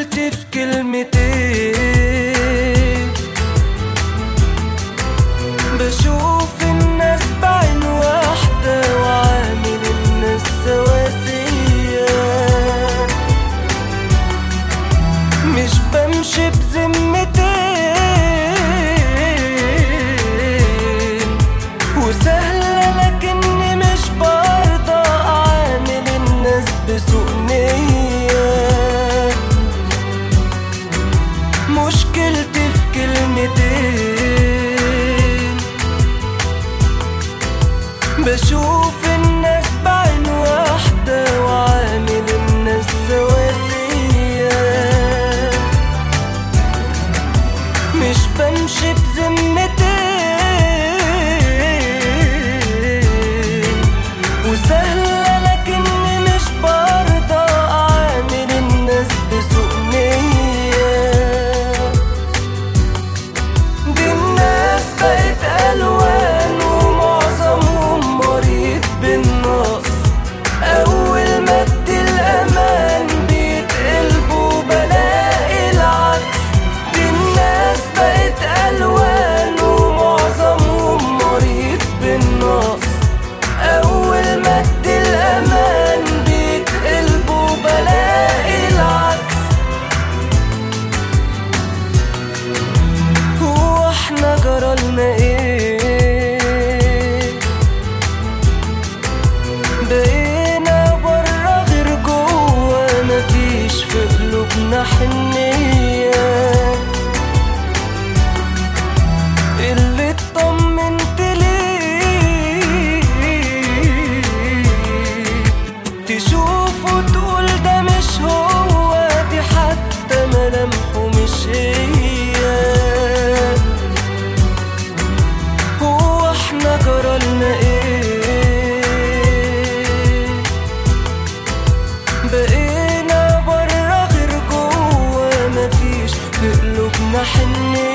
مشكلتي في كلمتين بشوف الناس بعين واحدة وعامل الناس سواسية مش بمشي بذمتين وسهلة لكني مش برضى أعامل الناس بسوء نية مشكلتي في كلمتين بشوف الناس بعين واحدة وعامل الناس سواسية مش بمشي بذمتين وسهلة لكني مش برضى أعامل الناس بسوء نية دي الناس بقت ألوان ومعظمهم مريض بالنقص أول ما ادي الأمان بيتقلبوا بلاقي العكس دي الناس بقت ألوان ومعظمهم مريض بالنقص أول ما ادي الأمان بيتقلبوا بلاقي العكس هو احنا جرالنا ايه بقينا برا غير جوا مفيش في قلوبنا حنية اللي اطمنت ليه تشوف وتقول ده مش هو دي حتى ملامحه مش هي هو احنا جرالنا ايه بقينا برا غير جوا مفيش في قلوبنا حنية